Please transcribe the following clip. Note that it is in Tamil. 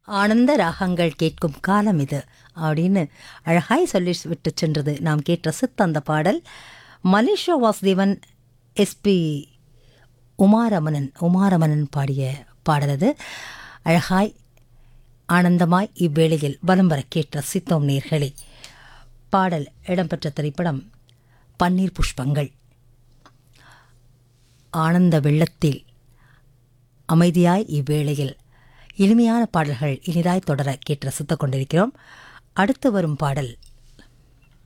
ஆனந்த ராகங்கள் கேட்கும் காலம் இது அப்படின்னு அழகாய் சொல்லி விட்டு சென்றது நாம் கேட்டு ரசித்த அந்த பாடல் மலேசியா வாசுதேவன் எஸ்பி உமாரமணன் உமாரமணன் பாடிய பாடல் அது அழகாய் ஆனந்தமாய் இவ்வேளையில் வலம் வர கேட்டு ரசித்தோம் நேர்களே பாடல் இடம்பெற்ற திரைப்படம் பன்னீர் புஷ்பங்கள் ஆனந்த வெள்ளத்தில் அமைதியாய் இவ்வேளையில் இனிமையான பாடல்கள் இனிதாய் தொடர கேட்டு ரசித்துக் கொண்டிருக்கிறோம் அடுத்து வரும் பாடல்